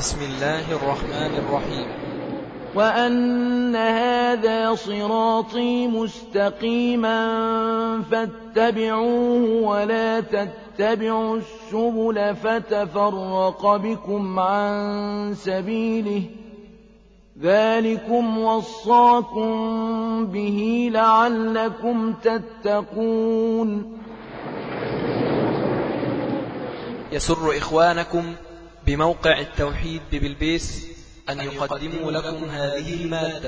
بسم الله الرحمن الرحيم وأن هذا صراطي مستقيما فاتبعوه ولا تتبعوا السبل فتفرق بكم عن سبيله ذلكم وصاكم به لعلكم تتقون يسر إخوانكم بموقع التوحيد ببلبيس أن يقدموا لكم هذه المادة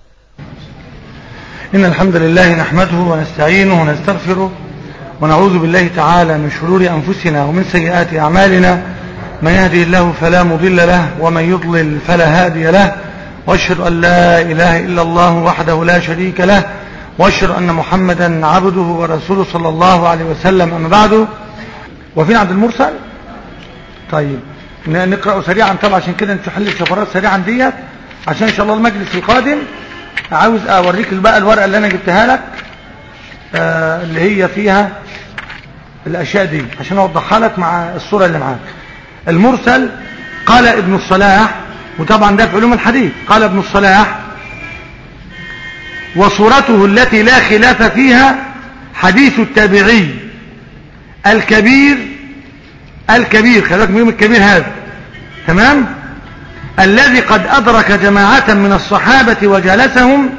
إن الحمد لله نحمده ونستعينه ونستغفره ونعوذ بالله تعالى من شرور أنفسنا ومن سيئات أعمالنا من يهدي الله فلا مضل له ومن يضلل فلا هادي له واشهد أن لا إله إلا الله وحده لا شريك له واشهد أن محمدا عبده ورسوله صلى الله عليه وسلم أما بعد وفين عبد المرسل طيب نقرأه سريعا طبعا عشان كده نحل الشفرات سريعا ديت عشان ان شاء الله المجلس القادم عاوز اوريك بقى الورقه اللي انا جبتها لك آه اللي هي فيها الاشياء دي عشان اوضحها لك مع الصوره اللي معاك المرسل قال ابن الصلاح وطبعا ده في علوم الحديث قال ابن الصلاح وصورته التي لا خلاف فيها حديث التابعي الكبير الكبير خلي بالك الكبير هذا تمام الذي قد أدرك جماعة من الصحابة وجلسهم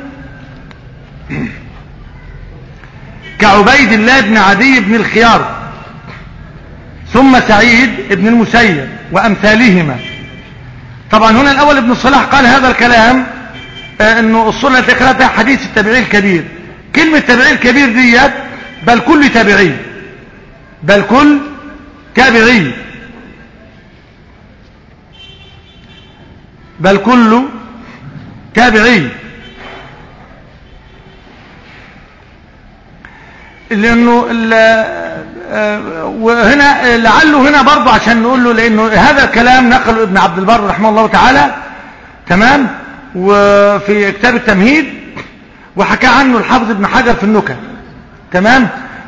كعبيد الله بن عدي بن الخيار ثم سعيد بن المسيب وأمثالهما طبعا هنا الأول ابن الصلاح قال هذا الكلام آه أنه الصورة التي قرأتها حديث التابعي الكبير كلمة تابعي الكبير ديت بل كل تابعي بل كل تابعي بل كل تابعي لانه وهنا لعله هنا برضه عشان نقول له لانه هذا الكلام نقله ابن عبد البر رحمه الله تعالى تمام وفي كتاب التمهيد وحكى عنه الحافظ ابن حجر في النكت تمام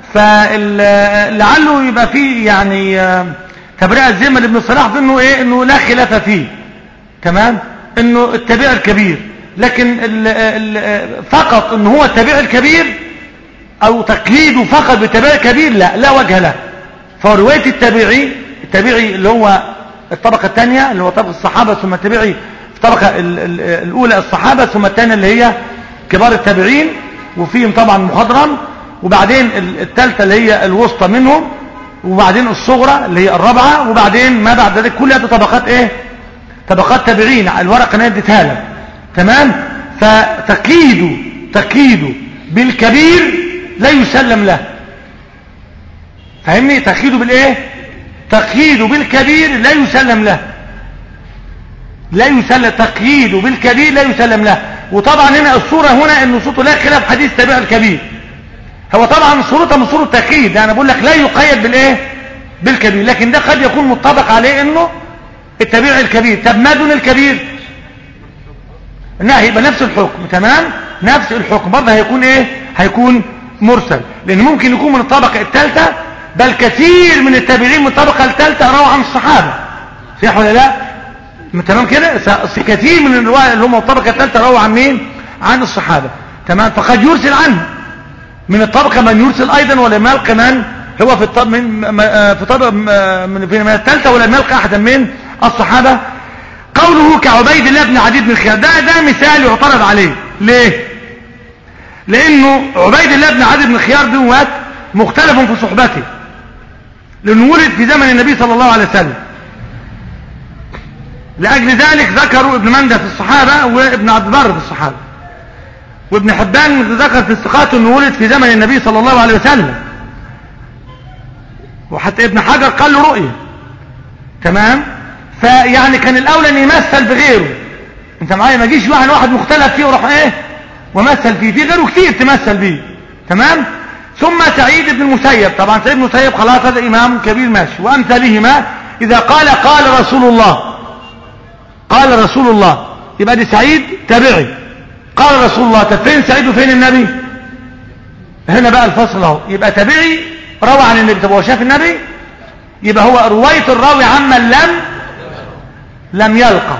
فلعله يبقى فيه يعني تبرئه الذمه لابن صلاح بانه ايه انه لا خلاف فيه تمام انه التابع الكبير لكن ال ال فقط ان هو التابع الكبير او تقييده فقط بالتابع الكبير لا لا وجه له فروايه التابعي التابعي اللي هو الطبقه الثانيه اللي هو طبقه الصحابه ثم التابعي الطبقه الاولى الصحابه ثم الثانيه اللي هي كبار التابعين وفيهم طبعا مخضرم وبعدين الثالثه اللي هي الوسطى منهم وبعدين الصغرى اللي هي الرابعه وبعدين ما بعد ذلك كلها طبقات ايه طبقات تابعين الورقه انا اديتها لك تمام فتقييده تقييده بالكبير لا يسلم له فاهمني تقييده بالايه تقييده بالكبير لا يسلم له لا يسلم تقييده بالكبير لا يسلم له وطبعا هنا الصوره هنا ان صوته لا خلاف حديث تابع الكبير هو طبعا صورتها من صوره تقييد يعني بقول لك لا يقيد بالايه بالكبير لكن ده قد يكون متفق عليه انه التابع الكبير طب ما دون الكبير لا يبقى نفس الحكم تمام نفس الحكم برضه هيكون ايه هيكون مرسل لان ممكن يكون من الطبقه الثالثه بل كثير من التابعين من الطبقه الثالثه روى عن الصحابه صح ولا لا تمام كده كثير من الروايه اللي هم الطبقه الثالثه روى عن مين عن الصحابه تمام فقد يرسل عنه من الطبقه من يرسل ايضا ولم يلقى من هو في الطب من في طبقه من من الثالثه ولم يلقى احدا من الصحابة قوله كعبيد الله بن عدي بن الخيار ده ده مثال يعترض عليه ليه لانه عبيد الله بن عدي بن الخيار دوت مختلف في صحبته لانه ولد في زمن النبي صلى الله عليه وسلم لاجل ذلك ذكروا ابن مندى في الصحابة وابن عبد البر في الصحابة وابن حبان ذكر في الثقات انه ولد في زمن النبي صلى الله عليه وسلم وحتى ابن حجر قال له رؤية تمام فيعني كان الاولى ان يمثل بغيره انت معايا ما جيش واحد واحد مختلف فيه وراح ايه ومثل فيه في غيره كتير تمثل بيه تمام ثم سعيد بن المسيب طبعا سعيد بن المسيب خلاص هذا امام كبير ماشي وامثالهما اذا قال قال رسول الله قال رسول الله يبقى دي سعيد تابعي قال رسول الله طب فين سعيد وفين النبي هنا بقى الفصل اهو يبقى تابعي روى عن النبي طب هو شاف النبي يبقى هو روايه الراوي عمن لم لم يلقى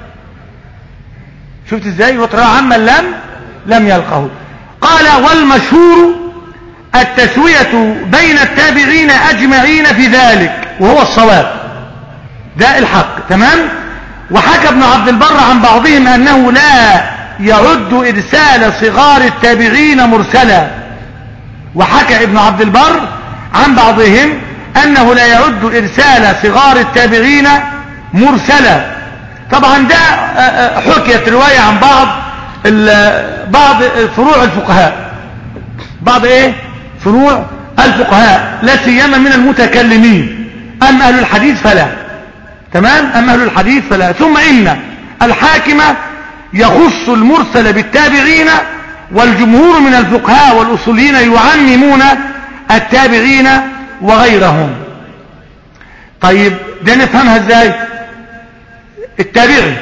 شفت ازاي وترى عمن لم لم يلقه قال والمشهور التسوية بين التابعين أجمعين في ذلك وهو الصواب ده الحق تمام وحكى ابن عبد البر عن بعضهم أنه لا يعد إرسال صغار التابعين مرسلا وحكى ابن عبد البر عن بعضهم أنه لا يعد إرسال صغار التابعين مرسلا طبعا ده حكيت رواية عن بعض بعض فروع الفقهاء بعض ايه فروع الفقهاء لا سيما من المتكلمين أما أهل الحديث فلا تمام أما أهل الحديث فلا ثم إن الحاكم يخص المرسل بالتابعين والجمهور من الفقهاء والأصوليين يعممون التابعين وغيرهم طيب ده نفهمها ازاي التابعي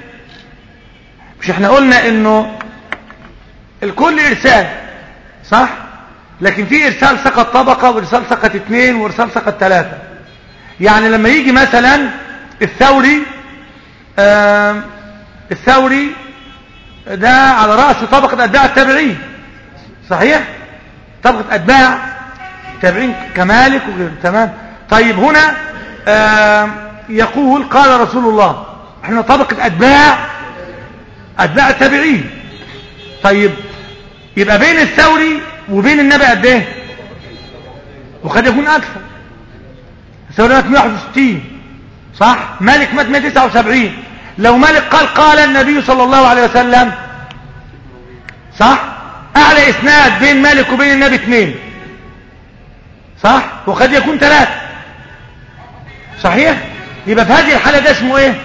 مش احنا قلنا انه الكل ارسال صح لكن في ارسال سقط طبقة وارسال سقط اثنين وارسال سقط ثلاثة يعني لما يجي مثلا الثوري آه الثوري ده على رأس طبقة أتباع التابعين صحيح طبقة أتباع التابعين كمالك وغيره تمام طيب هنا آه يقول قال رسول الله احنا طبقة أتباع أتباع التابعين طيب يبقى بين الثوري وبين النبي قد ايه وقد يكون أكثر الثوري مات 161 صح مالك مات 179 لو مالك قال قال النبي صلى الله عليه وسلم صح اعلى اسناد بين مالك وبين النبي اثنين صح وقد يكون ثلاثة صحيح يبقى في هذه الحالة ده اسمه ايه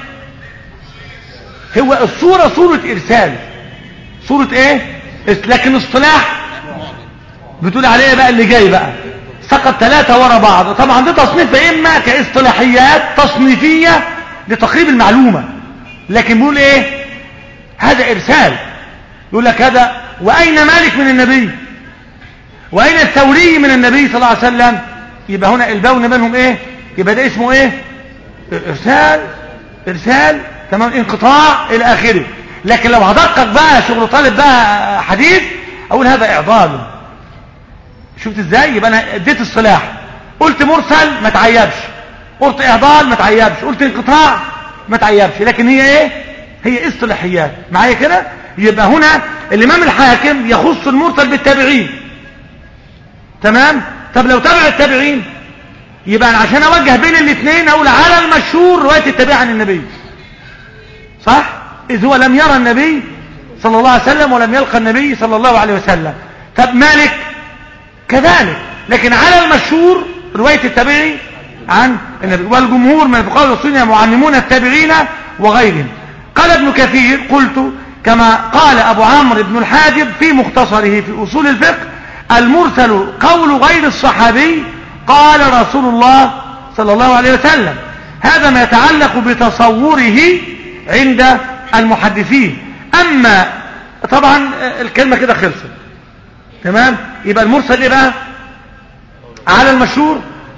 هو الصورة صورة ارسال صورة ايه لكن اصطلاح بتقول عليه بقى اللي جاي بقى سقط ثلاثة ورا بعض طبعا ده تصنيف اما كاصطلاحيات تصنيفية لتقريب المعلومة لكن بيقول ايه هذا ارسال يقول لك هذا واين مالك من النبي واين الثوري من النبي صلى الله عليه وسلم يبقى هنا البون بينهم ايه يبقى ده اسمه ايه ارسال ارسال تمام انقطاع الى اخره لكن لو هدقق بقى شغل طالب بقى حديث اقول هذا اعضال شفت ازاي يبقى انا اديت الصلاح قلت مرسل ما تعيبش قلت اعضال ما تعيبش قلت انقطاع ما تعيبش لكن هي ايه هي اصطلاحيات معايا كده يبقى هنا الامام الحاكم يخص المرسل بالتابعين تمام طب لو تابع التابعين يبقى أنا عشان اوجه بين الاثنين اقول على المشهور روايه التابع عن النبي صح اذ هو لم يرى النبي صلى الله عليه وسلم ولم يلقى النبي صلى الله عليه وسلم طب مالك كذلك لكن على المشهور روايه التابعي عن النبي والجمهور من الفقهاء والسنه معلمون التابعين وغيرهم قال ابن كثير قلت كما قال ابو عمرو بن الحاجب في مختصره في اصول الفقه المرسل قول غير الصحابي قال رسول الله صلى الله عليه وسلم هذا ما يتعلق بتصوره عند المحدثين اما طبعا الكلمه كده خلصت تمام يبقى المرسل ايه بقى على المشهور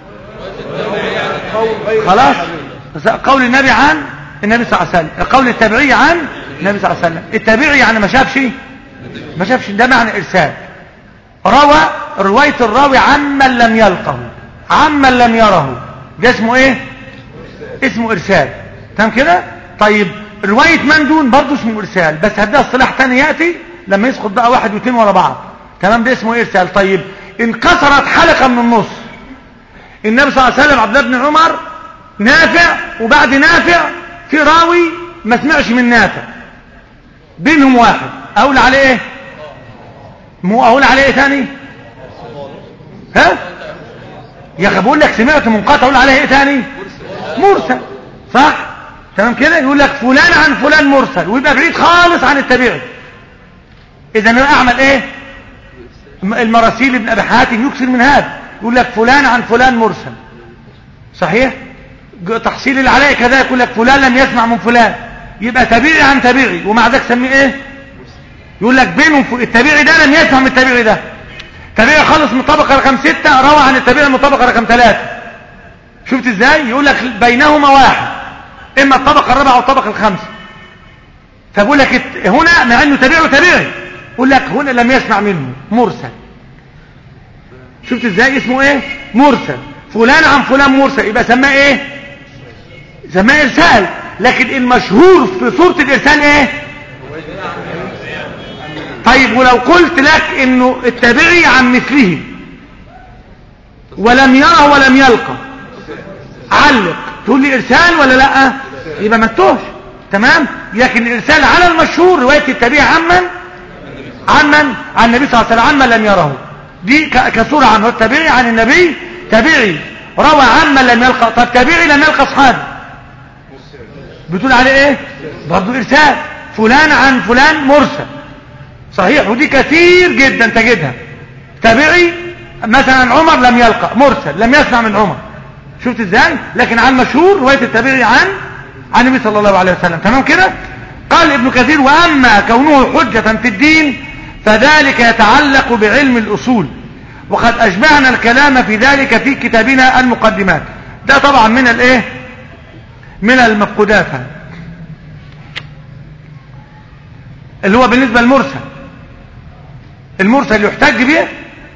خلاص قول النبي عن النبي صلى الله عليه وسلم قول التابعي عن النبي صلى الله عليه وسلم التابعي يعني ما شافش ما شافش ده معنى ارسال روى روايه الراوي عمن لم يلقه عمن لم يره ده اسمه ايه اسمه ارسال تمام كده طيب روايه من دون برضه اسمه ارسال بس هديها اصطلاح ثاني ياتي لما يسقط بقى واحد واثنين ورا بعض تمام ده اسمه ارسال طيب انكسرت حلقه من النص النبي صلى الله عليه وسلم عبد الله بن عمر نافع وبعد نافع في راوي ما سمعش من نافع بينهم واحد اقول عليه ايه مو اقول عليه ايه ثاني ها يا اخي بقول لك سمعت منقطع اقول عليه ايه ثاني مرسل صح تمام كده يقول لك فلان عن فلان مرسل ويبقى بعيد خالص عن التابعي اذا انا اعمل ايه المراسيل ابن ابي حاتم يكثر من هذا يقول لك فلان عن فلان مرسل صحيح تحصيل العلاء كذا يقول لك فلان لم يسمع من فلان يبقى تابعي عن تابعي ومع ذلك سميه ايه يقول لك بينهم التابعي ده لم يسمع من التابعي ده تابعي خلص من طبقه رقم ستة روى عن التابعي من طبقه رقم ثلاثة شفت ازاي يقول لك بينهما واحد اما الطبقة الرابعة او الطبقة الخامسة فبقول لك هنا مع انه تابعه تابعي يقول لك هنا لم يسمع منه مرسل شفت ازاي اسمه ايه مرسل فلان عن فلان مرسل يبقى سماه ايه سماه ارسال لكن المشهور في صورة الارسال ايه طيب ولو قلت لك انه التابعي عن مثله ولم يره ولم يلقى علق تقول لي ارسال ولا لا يبقى ما تتوهش تمام لكن الارسال على المشهور روايه التابعي عمن عمن عن النبي صلى الله عليه وسلم عمن لم يره دي كصوره عن التابعي عن النبي تابعي روى عمن لم يلقى طب تابعي لم يلقى اصحابه بتقول عليه ايه برضه ارسال فلان عن فلان مرسل صحيح ودي كثير جدا تجدها تابعي مثلا عمر لم يلقى مرسل لم يسمع من عمر شفت ازاي لكن عن مشهور روايه التابعي عن عن النبي صلى الله عليه وسلم تمام كده قال ابن كثير واما كونه حجه في الدين فذلك يتعلق بعلم الاصول وقد اجمعنا الكلام في ذلك في كتابنا المقدمات ده طبعا من الايه من المفقودات اللي هو بالنسبه للمرسل المرسل يحتج به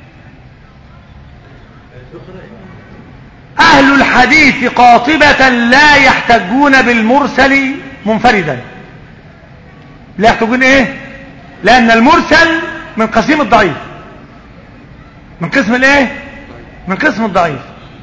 أهل الحديث قاطبة لا يحتجون بالمرسل منفردا لا يحتجون ايه لأن المرسل من قسيم الضعيف من قسم الايه من قسم الضعيف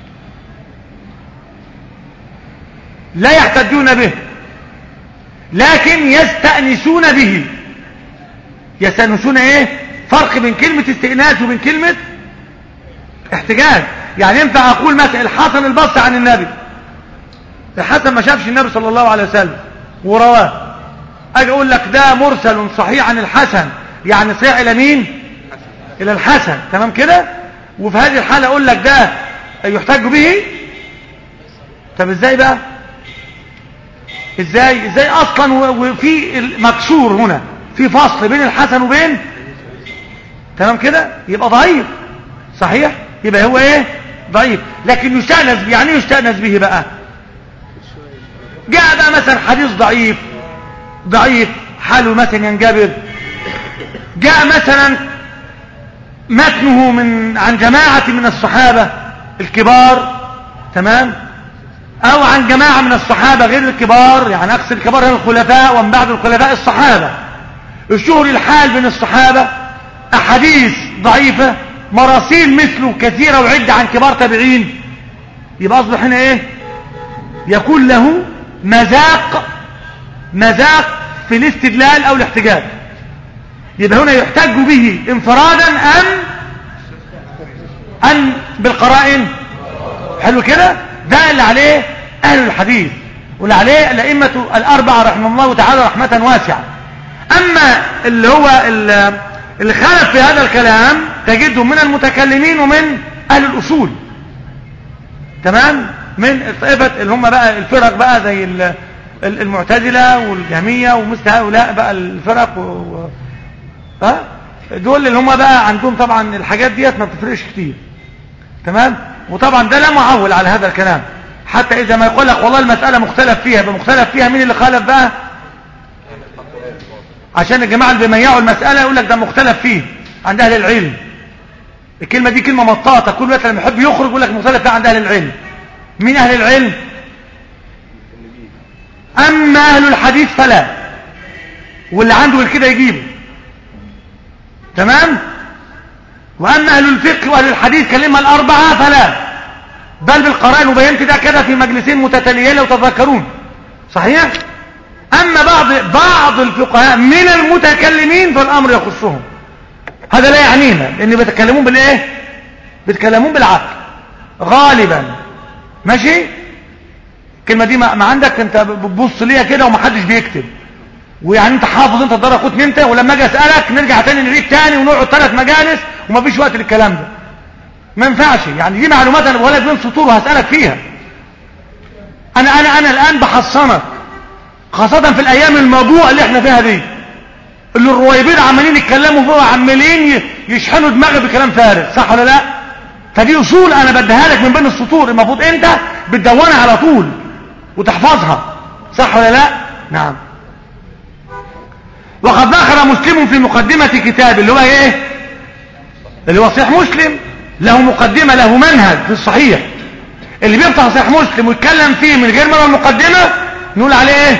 لا يحتجون به لكن يستأنسون به يستأنسون ايه فرق بين كلمة استئناس وبين كلمة احتجاج يعني ينفع اقول مثلا الحسن البصري عن النبي الحسن ما شافش النبي صلى الله عليه وسلم ورواه اجي اقول لك ده مرسل صحيح عن الحسن يعني صحيح الى مين الى الحسن تمام كده وفي هذه الحالة اقول لك ده يحتج به طب ازاي بقى ازاي ازاي اصلا وفي مكسور هنا في فصل بين الحسن وبين تمام كده يبقى ضعيف صحيح يبقى هو ايه ضعيف لكن يستأنس به يعني يستأنس به بقى جاء بقى مثلا حديث ضعيف ضعيف حاله مثلا ينجبر جاء مثلا متنه من عن جماعة من الصحابة الكبار تمام او عن جماعة من الصحابة غير الكبار يعني اقصد الكبار هنا الخلفاء ومن بعد الخلفاء الصحابة الشهر الحال بين الصحابة احاديث ضعيفة مراسيل مثله كثيرة وعدة عن كبار تابعين يبقى اصبح هنا ايه يكون له مذاق مذاق في الاستدلال او الاحتجاج يبقى هنا يحتج به انفرادا ام ام بالقرائن حلو كده ده اللي عليه اهل الحديث واللي عليه الائمه الاربعه رحمه الله تعالى رحمه واسعه اما اللي هو اللي خالف في هذا الكلام تجده من المتكلمين ومن اهل الاصول تمام من الطائفه اللي هم بقى الفرق بقى زي المعتزله والجهميه ومثل هؤلاء بقى الفرق و... و... ها دول اللي هم بقى عندهم طبعا الحاجات ديت ما بتفرقش كتير تمام وطبعا ده لا معول على هذا الكلام حتى اذا ما يقول لك والله المساله مختلف فيها يبقى مختلف فيها مين اللي خالف بقى عشان الجماعه اللي بيميعوا المساله يقول لك ده مختلف فيه عند اهل العلم الكلمه دي كلمه مطاطه كل وقت لما يحب يخرج يقول لك مختلف فيها عند اهل العلم مين اهل العلم اما اهل الحديث فلا واللي عنده كده يجيبه تمام واما اهل الفقه واهل الحديث كلمه الاربعه فلا بل بالقرائن وبينت ده كده في مجلسين متتاليين لو تذكرون صحيح اما بعض بعض الفقهاء من المتكلمين فالامر يخصهم هذا لا يعنينا لان بيتكلمون بالايه بيتكلمون بالعقل غالبا ماشي الكلمه دي ما عندك انت بتبص ليها كده ومحدش بيكتب ويعني انت حافظ انت الدرجه كنت انت ولما اجي اسالك نرجع تاني نعيد تاني ونقعد ثلاث مجالس ومفيش وقت للكلام ده ما ينفعش يعني دي معلومات انا بقولها بين سطور وهسالك فيها انا انا انا الان بحصنك خاصه في الايام الموضوع اللي احنا فيها دي اللي الرويبين عمالين يتكلموا فيها عمالين يشحنوا دماغي بكلام فارغ صح ولا لا فدي اصول انا بديها لك من بين السطور المفروض انت بتدونها على طول وتحفظها صح ولا لا نعم وقد ذكر مسلم في مقدمة كتاب اللي هو ايه اللي هو صحيح مسلم له مقدمة له منهج في الصحيح اللي بيفتح صحيح مسلم ويتكلم فيه من غير مرة المقدمة نقول عليه ايه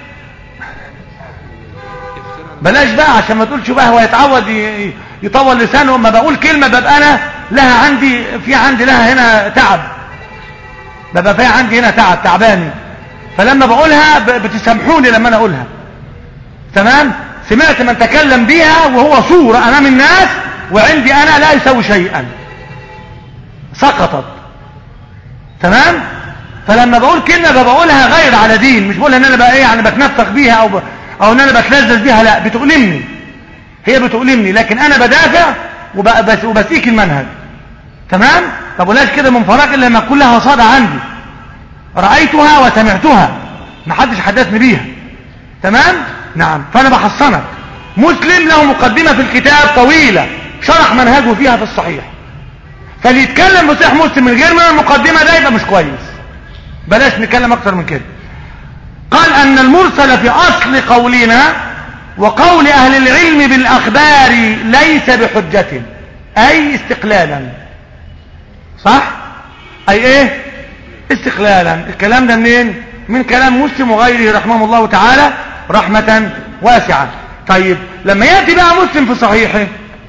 بلاش بقى عشان ما تقولش بقى هو يتعود ي- يطول لسانه اما بقول كلمة ببقى انا لها عندي في عندي لها هنا تعب ببقى في عندي هنا تعب تعباني فلما بقولها ب- بتسامحوني لما انا اقولها تمام سمعت من تكلم بها وهو صورة امام الناس وعندي انا لا يسوي شيئا سقطت تمام فلما بقول كلمة بقولها غير على دين مش بقولها ان انا بقى ايه يعني بتنفخ بيها او ب... او ان انا بتلذذ بيها لا بتؤلمني هي بتؤلمني لكن انا بدافع وبس وبسيك المنهج تمام طب ولاش كده من فراغ الا لما تكون لها صدى عندي رايتها وسمعتها ما حدش حدثني بيها تمام نعم فانا بحصنك مسلم له مقدمه في الكتاب طويله شرح منهجه فيها في الصحيح فاللي يتكلم بصحيح مسلم من غير ما المقدمه ده يبقى مش كويس بلاش نتكلم اكتر من كده قال ان المرسل في اصل قولنا وقول اهل العلم بالاخبار ليس بحجة اي استقلالا صح اي ايه استقلالا الكلام ده منين من كلام مسلم وغيره رحمه الله تعالى رحمة واسعة طيب لما يأتي بقى مسلم في صحيحه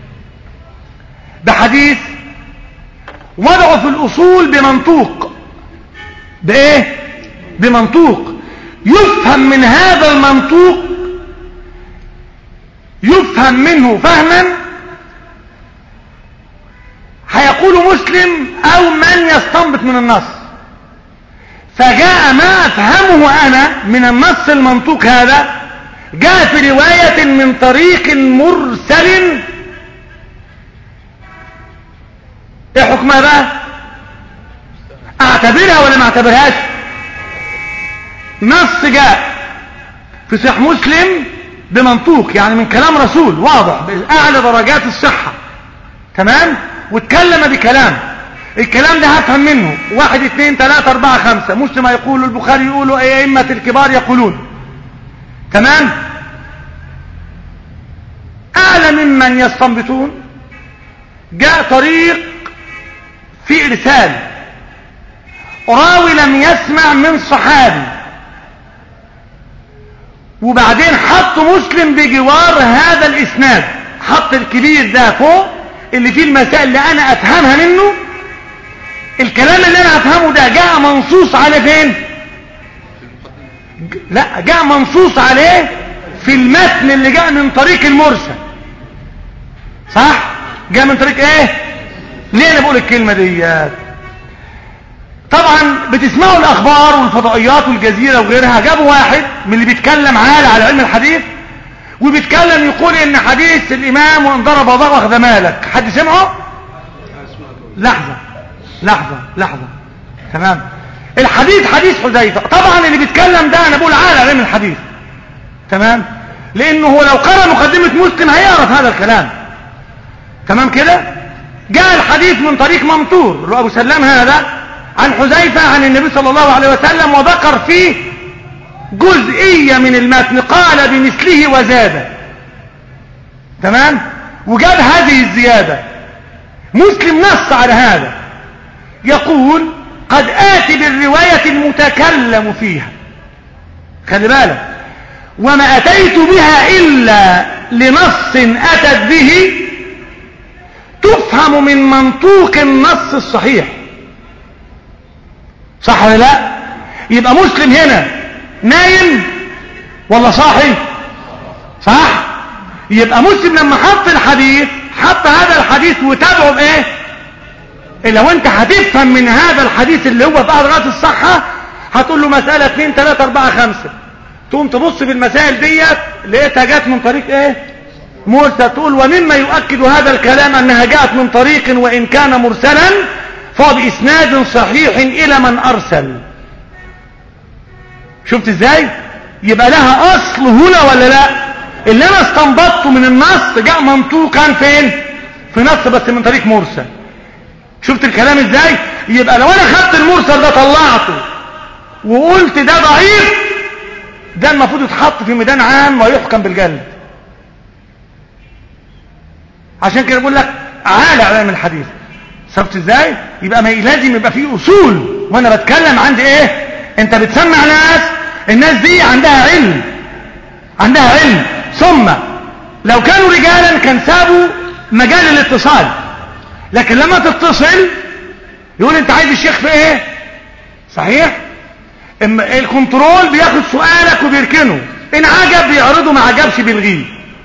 بحديث وضعه في الاصول بمنطوق بايه بمنطوق يفهم من هذا المنطوق يفهم منه فهما هيقول مسلم او من يستنبط من النص فجاء ما افهمه انا من النص المنطوق هذا جاء في رواية من طريق مرسل ايه حكمها بقى اعتبرها ولا ما اعتبرهاش نص جاء في صحيح مسلم بمنطوق يعني من كلام رسول واضح بأعلى درجات الصحة تمام واتكلم بكلام الكلام ده هفهم منه واحد اثنين ثلاثة اربعة خمسة مسلم يقول البخاري يقول ائمة الكبار يقولون تمام اعلى ممن يستنبطون جاء طريق في ارسال راوي لم يسمع من صحابي وبعدين حط مسلم بجوار هذا الاسناد حط الكبير ده فوق اللي فيه المسائل اللي انا افهمها منه الكلام اللي انا افهمه ده جاء منصوص عليه فين ج- لا جاء منصوص عليه في المتن اللي جاء من طريق المرسل صح جاء من طريق ايه ليه انا بقول الكلمه ديت طبعا بتسمعوا الاخبار والفضائيات والجزيره وغيرها جابوا واحد من اللي بيتكلم عالي على علم الحديث وبيتكلم يقول ان حديث الامام وان ضرب ضرب اخذ مالك حد سمعه لحظه لحظه لحظه تمام الحديث حديث حذيفه طبعا اللي بيتكلم ده انا بقول عالي على علم الحديث تمام لانه هو لو قرأ مقدمه مسلم هيعرف هذا الكلام تمام كده جاء الحديث من طريق ممطور اللي هو ابو سلام هذا عن حذيفة عن النبي صلى الله عليه وسلم وذكر فيه جزئية من المتن قال بمثله وزاد تمام وجاب هذه الزيادة مسلم نص على هذا يقول قد آتي بالرواية المتكلم فيها خلي بالك وما أتيت بها إلا لنص أتت به تفهم من منطوق النص الصحيح صح ولا لا يبقى مسلم هنا نايم ولا صاحي صح يبقى مسلم لما حط الحديث حط هذا الحديث وتابعه بايه لو انت هتفهم من هذا الحديث اللي هو في درجات الصحة هتقول له مسألة 2 3 4 5 تقوم تبص في المسائل ديت لقيتها جت من طريق ايه مرسل تقول ومما يؤكد هذا الكلام انها جاءت من طريق وان كان مرسلا فهو باسناد صحيح الى من ارسل شفت ازاي يبقى لها اصل هنا ولا لا اللي انا استنبطته من النص جاء منطوقا فين في نص بس من طريق مرسل شفت الكلام ازاي يبقى لو انا خدت المرسل ده طلعته وقلت ده ضعيف ده المفروض يتحط في ميدان عام ويحكم بالجلد عشان كده بقول لك عالى علم الحديث شفت ازاي يبقى ما لازم يبقى فيه اصول وانا بتكلم عندي ايه انت بتسمع ناس الناس دي عندها علم عندها علم ثم لو كانوا رجالا كان سابوا مجال الاتصال لكن لما تتصل يقول انت عايز الشيخ في ايه صحيح اما الكنترول بياخد سؤالك وبيركنه ان عجب بيعرضه ما عجبش بيلغيه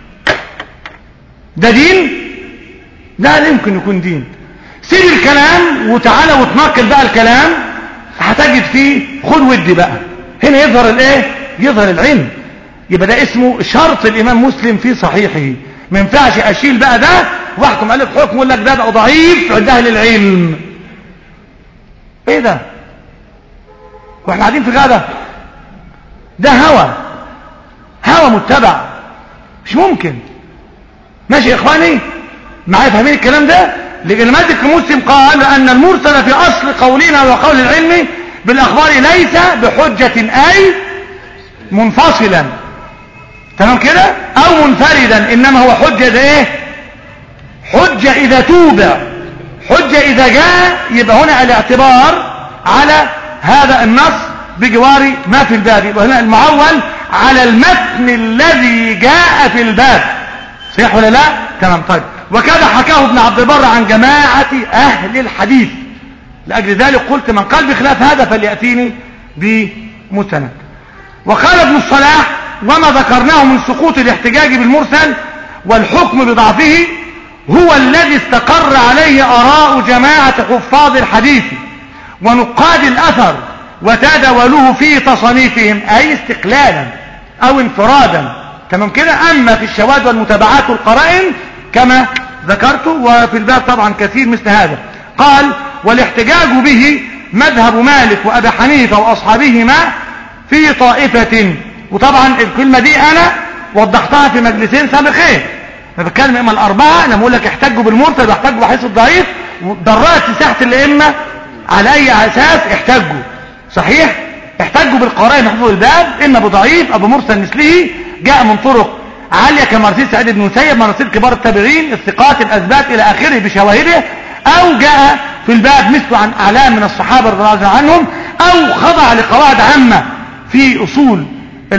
ده دين لا لا يمكن يكون دين سيب الكلام وتعالى وتنقل بقى الكلام هتجد فيه خد ودي بقى هنا يظهر الايه يظهر العلم يبقى ده اسمه شرط الامام مسلم في صحيحه ما ينفعش اشيل بقى ده واحكم عليه بحكم يقول لك ده بقى ضعيف عند اهل العلم ايه ده واحنا قاعدين في غابه ده هوى هوى متبع مش ممكن ماشي يا اخواني معايا فاهمين الكلام ده لان مالك مسلم قال ان المرسل في اصل قولنا وقول العلم بالاخبار ليس بحجة اي منفصلا تمام كده او منفردا انما هو حجة ايه حجة اذا توبع حجة اذا جاء يبقى هنا الاعتبار على هذا النص بجوار ما في الباب يبقى هنا المعول على المتن الذي جاء في الباب صحيح ولا لا تمام طيب وكذا حكاه ابن عبد البر عن جماعة اهل الحديث لاجل ذلك قلت من قال بخلاف هذا فليأتيني بمستند وقال ابن الصلاح وما ذكرناه من سقوط الاحتجاج بالمرسل والحكم بضعفه هو الذي استقر عليه اراء جماعة حفاظ الحديث ونقاد الاثر وتداولوه في تصانيفهم اي استقلالا او انفرادا تمام كده اما في الشواذ والمتابعات والقرائن كما ذكرت وفي الباب طبعا كثير مثل هذا قال والاحتجاج به مذهب مالك وابي حنيفه واصحابهما في طائفه وطبعا الكلمه دي انا وضحتها في مجلسين سابقين انا بتكلم اما الاربعه لما اقول لك احتجوا بالمرسل واحتجوا بحيث الضعيف ضررت ساحه الائمه على اي اساس احتجوا صحيح احتجوا بالقرائن حفظ الباب اما بضعيف او بمرسل مثله جاء من طرق عالية كمرسيل سعيد بن مسيب مرسيل كبار التابعين الثقات الأثبات إلى آخره بشواهده أو جاء في الباب مثل عن أعلام من الصحابة رضي الله عنهم أو خضع لقواعد عامة في أصول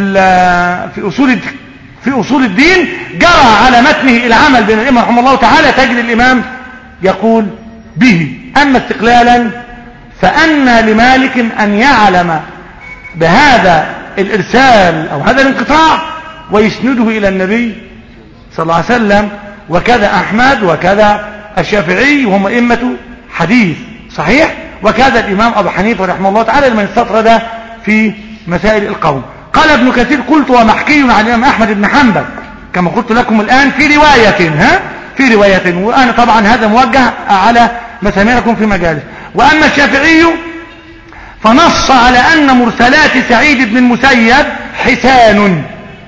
في أصول في أصول الدين جرى على متنه العمل بين الإمام رحمه الله تعالى تجد الإمام يقول به أما استقلالا فأن لمالك أن يعلم بهذا الإرسال أو هذا الانقطاع ويسنده إلى النبي صلى الله عليه وسلم وكذا أحمد وكذا الشافعي وهم أئمة حديث صحيح وكذا الإمام أبو حنيفة رحمه الله تعالى لمن استطرد في مسائل القوم قال ابن كثير قلت ومحكي عن الإمام أحمد بن حنبل كما قلت لكم الآن في رواية ها في رواية وأنا طبعا هذا موجه على مسامعكم في مجالس وأما الشافعي فنص على أن مرسلات سعيد بن المسيب حسان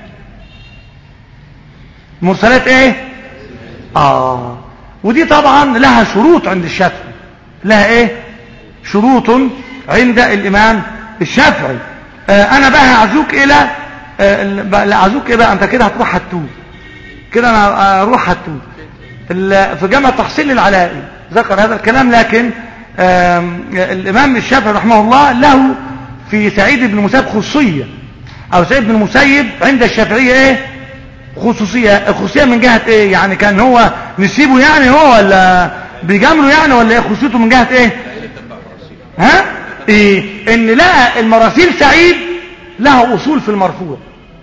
مرسلات ايه اه ودي طبعا لها شروط عند الشافعي لها ايه شروط عند الامام الشافعي آه انا بقى هعزوك الى آه اعزوك ايه بقى انت كده هتروح هتوب كده انا اروح هتوب في جامع تحصيل العلائي ذكر هذا الكلام لكن آه الامام الشافعي رحمه الله له في سعيد بن مسيب خصوصيه او سعيد بن المسيب عند الشافعيه ايه خصوصية خصوصية من جهة ايه يعني كان هو نسيبه يعني هو ولا بيجامله يعني ولا ايه خصوصيته من جهة ايه ها ايه ان لقى المراسيل سعيد لها اصول في المرفوع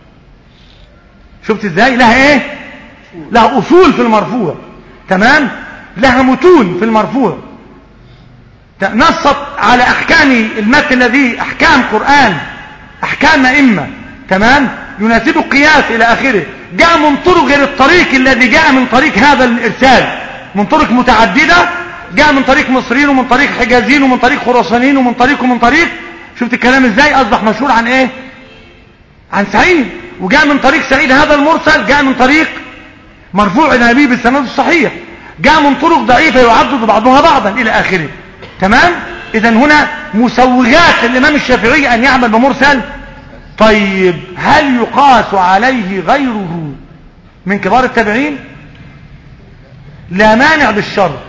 شفت ازاي لها ايه لها اصول في المرفوع تمام لها متون في المرفوع نصت على احكام المتن الذي احكام قرآن احكام ائمه تمام يناسب القياس الى اخره جاء من طرق غير الطريق الذي جاء من طريق هذا الارسال من طرق متعددة جاء من طريق مصريين ومن طريق حجازيين ومن طريق خراسانيين ومن طريق ومن طريق شفت الكلام ازاي اصبح مشهور عن ايه عن سعيد وجاء من طريق سعيد هذا المرسل جاء من طريق مرفوع الى النبي بالسند الصحيح جاء من طرق ضعيفة يعدد بعضها بعضا الى اخره تمام اذا هنا مسوغات للامام الشافعي ان يعمل بمرسل طيب هل يقاس عليه غيره من كبار التابعين لا مانع بالشرط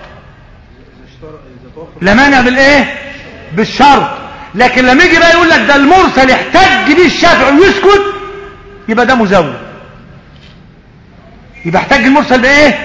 لا مانع بالايه بالشرط لكن لما يجي بقى يقول لك ده المرسل يحتج به الشافعي ويسكت يبقى ده مزود يبقى احتج المرسل بايه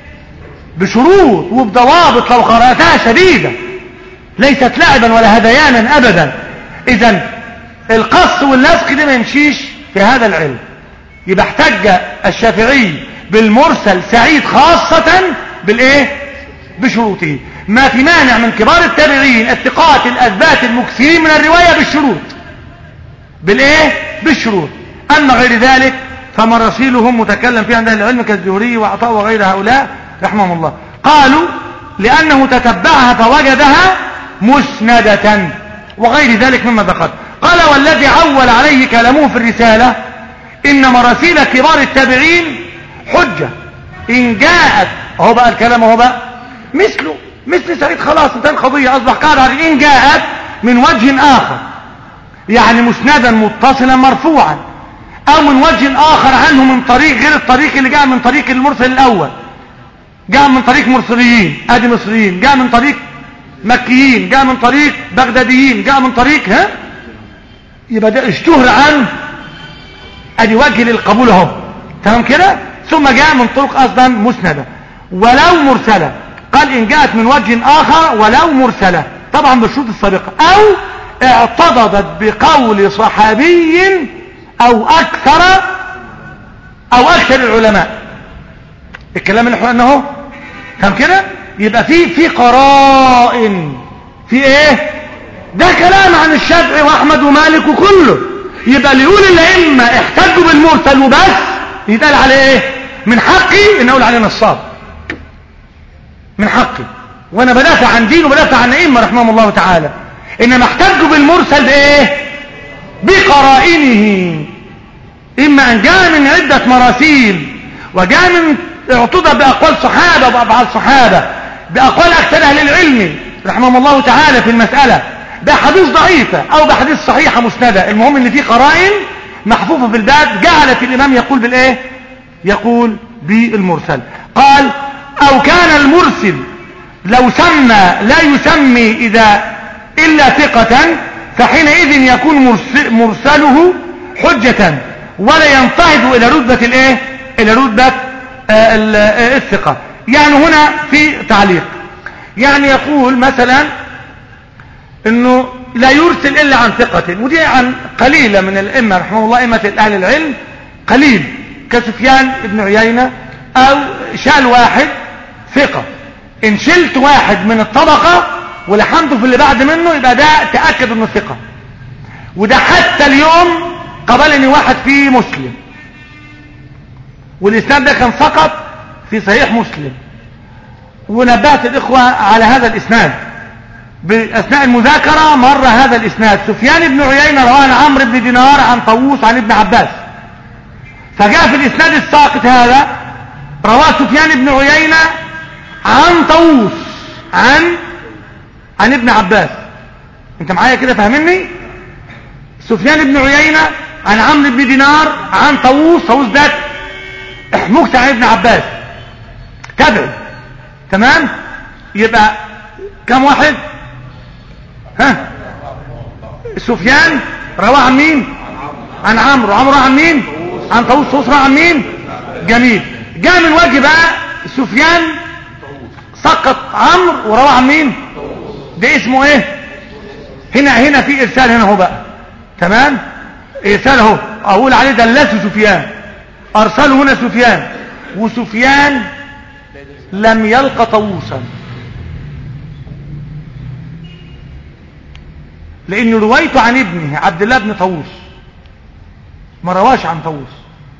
بشروط وبضوابط لو قرأتها شديدة ليست لعبا ولا هذيانا ابدا اذا القص واللصق ده ما يمشيش في هذا العلم يبقى احتج الشافعي بالمرسل سعيد خاصة بالايه بشروطه ما في مانع من كبار التابعين الثقات الاثبات المكثرين من الرواية بالشروط بالايه بالشروط اما غير ذلك فمراسيلهم متكلم فيها عند العلم كالزهري وعطاء وغير هؤلاء رحمهم الله قالوا لانه تتبعها فوجدها مسندة وغير ذلك مما ذكر قال والذي عول عليه كلامه في الرسالة إن مراسيل كبار التابعين حجة إن جاءت هو بقى الكلام هو بقى مثله مثل سعيد خلاص انتهى القضية أصبح قاعد على إن جاءت من وجه آخر يعني مسندا متصلا مرفوعا أو من وجه آخر عنه من طريق غير الطريق اللي جاء من طريق المرسل الأول جاء من طريق مرسليين ادي مصريين جاء من طريق مكيين جاء من طريق بغداديين جاء من طريق ها يبقى ده اشتهر عن ادي وجه للقبول اهو تمام كده ثم جاء من طرق اصلا مسنده ولو مرسله قال ان جاءت من وجه اخر ولو مرسله طبعا بالشروط السابقه او اعتضدت بقول صحابي او اكثر او اكثر العلماء الكلام اللي احنا قلنا اهو تمام كده يبقى في في قرائن في ايه ده كلام عن الشافعي واحمد ومالك وكله يبقى اللي يقول الائمه احتجوا بالمرسل وبس يتقال عليه ايه من حقي ان اقول عليه نصاب من حقي وانا بدافع عن دين وبدافع عن ائمه رحمهم الله تعالى انما احتجوا بالمرسل بايه بقرائنه اما ان جاء من عده مراسيل وجاء من اعتضى باقوال صحابه وبافعال صحابه باقوال اكثر اهل العلم رحمهم الله تعالى في المساله بحديث ضعيفة او بحديث صحيحة مسندة المهم ان في قرائن محفوفة في الباب جعلت الامام يقول بالايه يقول بالمرسل قال او كان المرسل لو سمى لا يسمي اذا الا ثقة فحينئذ يكون مرسله حجة ولا ينتهض الى رتبة الايه الى رتبة الثقة يعني هنا في تعليق يعني يقول مثلا انه لا يرسل الا عن ثقة ودي عن قليلة من الائمة رحمه الله ائمة اهل العلم قليل كسفيان ابن عيينة او شال واحد ثقة ان شلت واحد من الطبقة ولحمته في اللي بعد منه يبقى ده تأكد انه ثقة وده حتى اليوم قبلني واحد فيه مسلم والاسناد ده كان سقط في صحيح مسلم ونبهت الاخوة على هذا الاسناد باثناء المذاكرة مر هذا الاسناد سفيان بن عيينة رواه عن عمرو بن دينار عن طاووس عن ابن عباس فجاء في الاسناد الساقط هذا رواه سفيان بن عيينة عن طاووس عن عن ابن عباس انت معايا كده فاهمني سفيان بن عيينة عن عمرو بن دينار عن طاووس طاووس ده مكتب عن ابن عباس تابعي تمام يبقى كم واحد ها سفيان رواه عن مين عن عمرو عمرو عن مين عن طاووس طاووس عن مين جميل جاء من وجه بقى سفيان سقط عمرو ورواه عن مين ده اسمه ايه هنا هنا في ارسال هنا هو بقى تمام ارسال اهو اقول عليه دلسه سفيان ارسله هنا سفيان وسفيان لم يلقى طاووسا لان روايته عن ابنه عبد الله بن طاووس ما رواش عن طاووس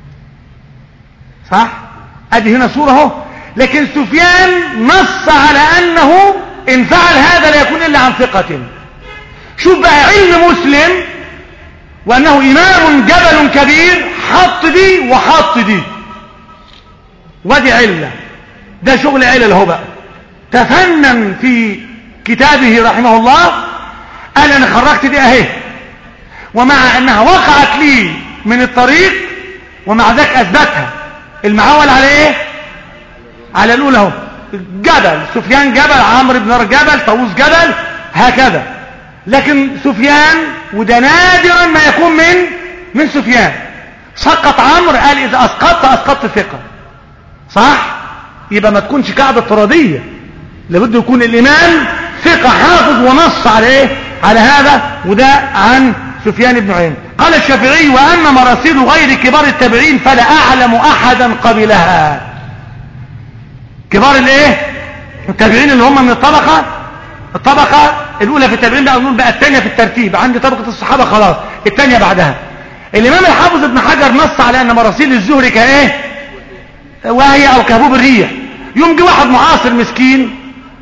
صح ادي هنا صورة اهو لكن سفيان نص على انه ان فعل هذا لا يكون الا عن ثقة شوف بقى علم مسلم وانه امام جبل كبير حط دي وحط دي ودي علة ده شغل علل اهو بقى تفنن في كتابه رحمه الله قال انا خرجت دي اهي ومع انها وقعت لي من الطريق ومع ذلك اثبتها المعول على ايه على الاولى اهو جبل سفيان جبل عمرو بن جبل طاووس جبل هكذا لكن سفيان وده نادرا ما يكون من من سفيان سقط عمرو قال اذا اسقطت اسقطت ثقه صح يبقى ما تكونش قاعده افتراضيه لابد يكون الامام ثقه حافظ ونص على ايه على هذا وده عن سفيان بن عيينة قال الشافعي واما مراسيل غير كبار التابعين فلا اعلم احدا قبلها كبار الايه التابعين اللي هم من الطبقه الطبقه الاولى في التابعين بقى نقول بقى الثانيه في الترتيب عندي طبقه الصحابه خلاص الثانيه بعدها الامام الحافظ ابن حجر نص على ان مراسيل الزهري كايه وهي او كهبوب الريح يوم جه واحد معاصر مسكين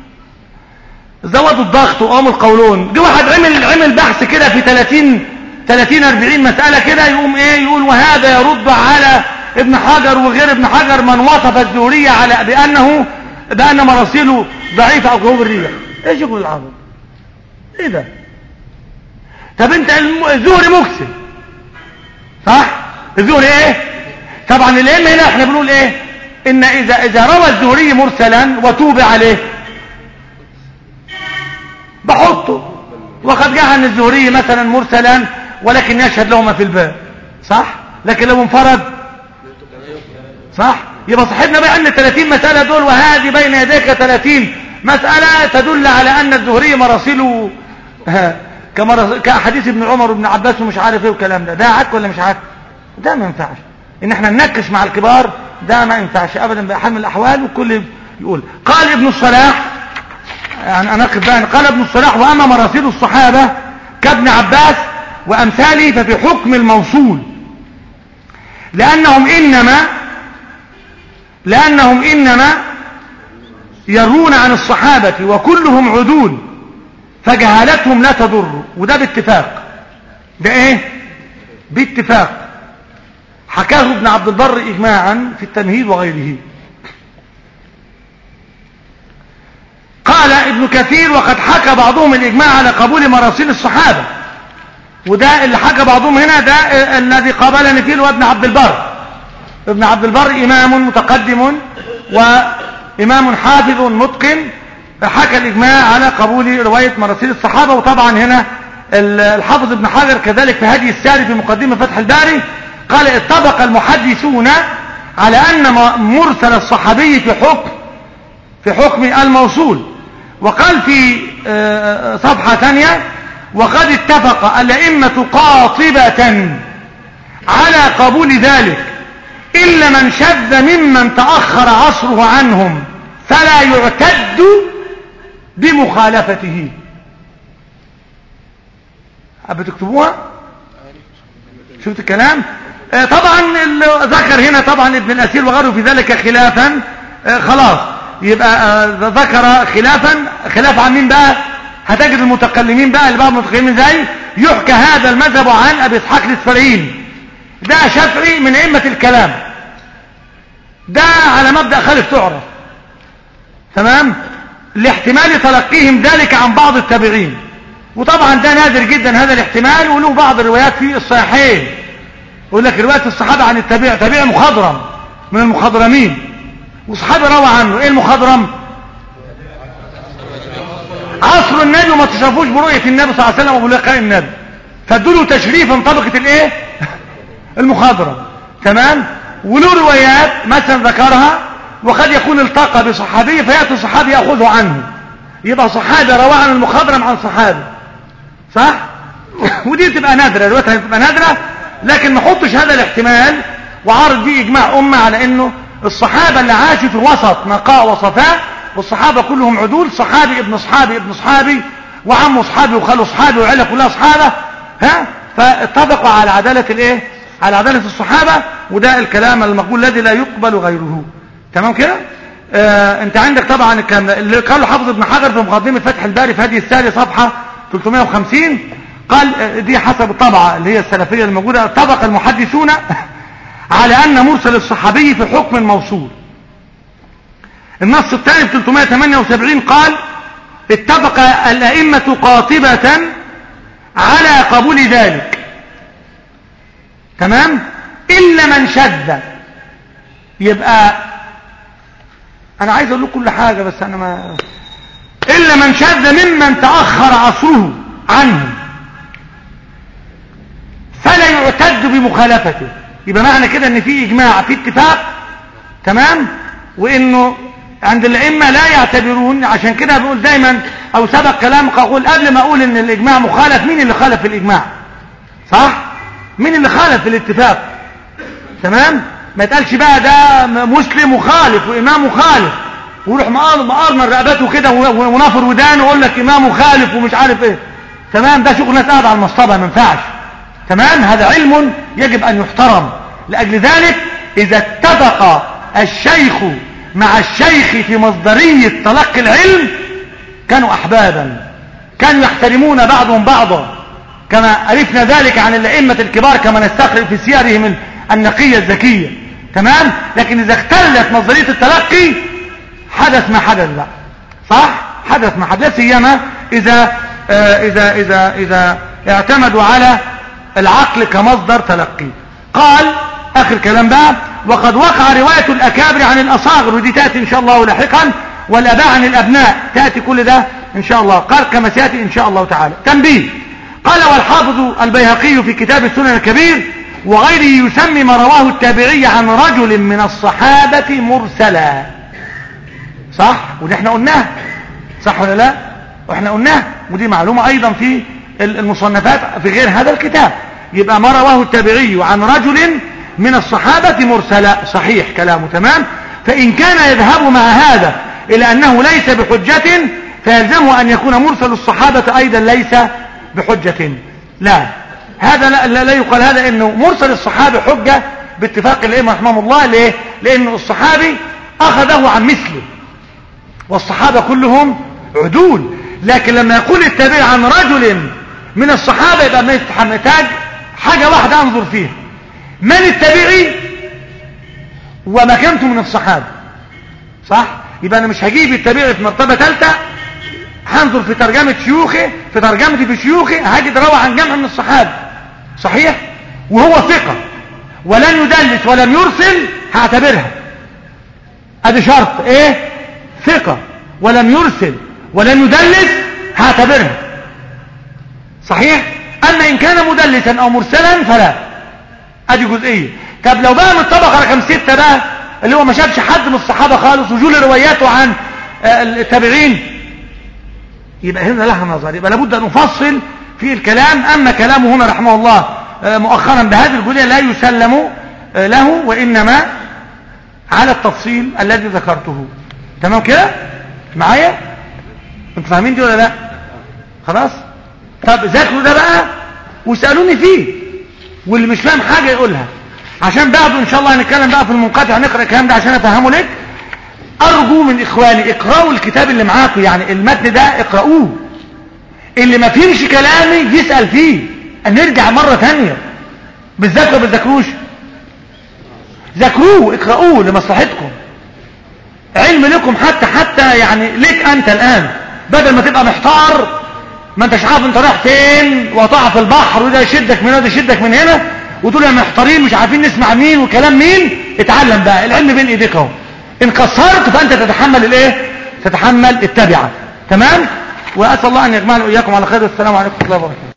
زودوا الضغط وقاموا القولون جه واحد عمل عمل بحث كده في 30 30 40 مساله كده يقوم ايه يقول وهذا يرد على ابن حجر وغير ابن حجر من وصف الزهرية على بانه بان مراسيله ضعيفه او كهوب الريح ايه شغل العبط ايه ده طب انت الزهري مكسب صح الزهري ايه طبعا الائمه هنا احنا بنقول ايه ان اذا اذا روى الزهري مرسلا وتوب عليه بحطه وقد جاء عن الزهري مثلا مرسلا ولكن يشهد له ما في الباب صح لكن لو انفرد صح يبقى صاحبنا بقى ان 30 مسألة دول وهذه بين يديك 30 مسألة تدل على ان الزهري مراسله كمرس... كحديث ابن عمر وابن عباس ومش عارف ايه والكلام ده ده عك ولا مش عك ده ما ينفعش ان احنا ننكش مع الكبار ده ما ينفعش ابدا بأحد من الاحوال والكل يقول قال ابن الصلاح يعني انا اخذ بقى قال ابن الصلاح واما مراسيل الصحابة كابن عباس وامثاله ففي حكم الموصول لانهم انما لانهم انما يرون عن الصحابة وكلهم عدول فجهالتهم لا تضر وده باتفاق ده ايه باتفاق حكاه ابن عبد البر اجماعا في التمهيد وغيره قال ابن كثير وقد حكى بعضهم الاجماع على قبول مراسيل الصحابة وده اللي حكى بعضهم هنا ده الذي قابلني فيه هو ابن عبد البر ابن عبد البر امام متقدم وامام حافظ متقن حكى الاجماع على قبول رواية مراسيل الصحابة وطبعا هنا الحافظ ابن حجر كذلك في هدي الساري في مقدمة فتح الباري قال اتفق المحدثون على ان مرسل الصحابي في حكم في حكم الموصول وقال في صفحة ثانية وقد اتفق الأئمة قاطبة على قبول ذلك إلا من شذ ممن تأخر عصره عنهم فلا يعتد بمخالفته حابة تكتبوها شفت الكلام آه طبعا ذكر هنا طبعا ابن الأسير وغيره في ذلك خلافا آه خلاص يبقى آه ذكر خلافا خلاف عن مين بقى هتجد المتكلمين بقى اللي بقى المتكلمين زي يحكى هذا المذهب عن ابي اسحاق الاسفرايني ده شافعي من ائمه الكلام ده على مبدا خالف تعرف تمام لاحتمال تلقيهم ذلك عن بعض التابعين وطبعا ده نادر جدا هذا الاحتمال وله بعض الروايات في الصحيحين يقول لك روايه الصحابه عن التابع تابع مخضرم من المخضرمين وصحابي روى عنه ايه المخضرم عصر النبي وما تشرفوش برؤية النبي صلى الله عليه وسلم وبلقاء النبي فادوا تشريفا طبقة الايه المخضرم تمام وله روايات مثلا ذكرها وقد يكون التقى بصحابي فيأتي صحابي يأخذه عنه يبقى صحابي روى عن المخضرم عن صحابي صح ودي تبقى نادرة روايتها تبقى نادرة لكن ما حطش هذا الاحتمال وعارض بيه اجماع امة على انه الصحابة اللي عاشوا في وسط نقاء وصفاء والصحابة كلهم عدول صحابي ابن صحابي ابن صحابي وعمه صحابي وخاله صحابي وعيلة كلها صحابة ها فاتفقوا على عدالة الايه على عدالة الصحابة وده الكلام المقبول الذي لا يقبل غيره تمام كده آه انت عندك طبعا الكلام اللي قاله حافظ ابن حجر في مقدمة فتح الباري في هذه السالي صفحة 350 قال دي حسب الطبعة اللي هي السلفية الموجودة اتفق المحدثون على ان مرسل الصحابي في حكم الموصول النص الثاني في 378 قال اتفق الأئمة قاطبة على قبول ذلك تمام إلا من شذ يبقى أنا عايز أقول لكم كل حاجة بس أنا ما إلا من شذ ممن تأخر عصره عنه فلا يعتد بمخالفته يبقى معنى كده ان في اجماع في اتفاق تمام وانه عند الائمه لا يعتبرون عشان كده بقول دايما او سبق كلامك اقول قبل ما اقول ان الاجماع مخالف مين اللي خالف في الاجماع صح مين اللي خالف في الاتفاق تمام ما يتقالش بقى ده مسلم مخالف وامام مخالف ويروح مقارن رقبته كده ونافر ودانه ويقول لك امام مخالف ومش عارف ايه تمام ده شغل ناس قاعد على المصطبه ما ينفعش تمام هذا علم يجب ان يحترم لاجل ذلك اذا اتفق الشيخ مع الشيخ في مصدرية تلقي العلم كانوا احبابا كانوا يحترمون بعضهم بعضا كما عرفنا ذلك عن الائمة الكبار كما نستخرج في سيرهم النقية الذكية تمام لكن اذا اختلت نظرية التلقي حدث ما حدث بقى صح حدث ما حدث سيما اذا آه اذا اذا اذا اعتمدوا على العقل كمصدر تلقي قال اخر كلام بقى وقد وقع رواية الاكابر عن الاصاغر ودي تأتي ان شاء الله لاحقا والاباء عن الابناء تأتي كل ده ان شاء الله قال كما سيأتي ان شاء الله تعالى تنبيه قال والحافظ البيهقي في كتاب السنن الكبير وغيره يسمي ما رواه التابعي عن رجل من الصحابة مرسلا صح ودي احنا قلناه صح ولا لا واحنا قلناه ودي معلومة ايضا في المصنفات في غير هذا الكتاب يبقى ما رواه التابعي عن رجل من الصحابة مرسلا صحيح كلامه تمام فإن كان يذهب مع هذا إلى أنه ليس بحجة فيلزمه أن يكون مرسل الصحابة أيضا ليس بحجة لا هذا لا, لا, لا يقال هذا أنه مرسل الصحابة حجة باتفاق الأئمة رحمهم الله ليه لأن الصحابي أخذه عن مثله والصحابة كلهم عدول لكن لما يقول التابعي عن رجل من الصحابة يبقى محتاج حاجة واحدة انظر فيها من التابعي ومكانته من الصحابة صح يبقى انا مش هجيب التابعي في مرتبة ثالثة هنظر في ترجمة شيوخه في ترجمتي بشيوخه هجد روى عن جمع من الصحابة صحيح وهو ثقة ولن يدلس ولم يرسل هعتبرها ادي شرط ايه ثقة ولم يرسل ولن يدلس هعتبرها صحيح اما ان كان مدلسا او مرسلا فلا ادي جزئية طب لو بقى من الطبقة رقم ستة بقى اللي هو ما شافش حد من الصحابة خالص وجول رواياته عن التابعين يبقى هنا لها نظر يبقى لابد ان نفصل في الكلام اما كلامه هنا رحمه الله مؤخرا بهذه الجزئية لا يسلم له وانما على التفصيل الذي ذكرته تمام كده معايا انتوا فاهمين دي ولا لا خلاص طب ذاكروا ده بقى واسالوني فيه واللي مش فاهم حاجه يقولها عشان بعده ان شاء الله هنتكلم بقى في المنقطع هنقرا الكلام ده عشان افهمه لك ارجو من اخواني اقراوا الكتاب اللي معاكم يعني المتن ده اقرأوه اللي ما فهمش كلامي يسأل فيه نرجع مرة ثانيه بتذاكروا بتذاكروش ذاكروه اقرأوه لمصلحتكم علم لكم حتى حتى يعني ليك انت الان بدل ما تبقى محتار ما انتش عارف انت رايح فين وقطع في البحر وده يشدك من هنا وده يشدك من هنا وتقول يا محتارين مش عارفين نسمع مين وكلام مين اتعلم بقى العلم بين ايديك اهو ان قصرت فانت تتحمل الايه تتحمل التبعه تمام واسال الله ان يجمعنا واياكم على خير والسلام عليكم ورحمه الله وبركاته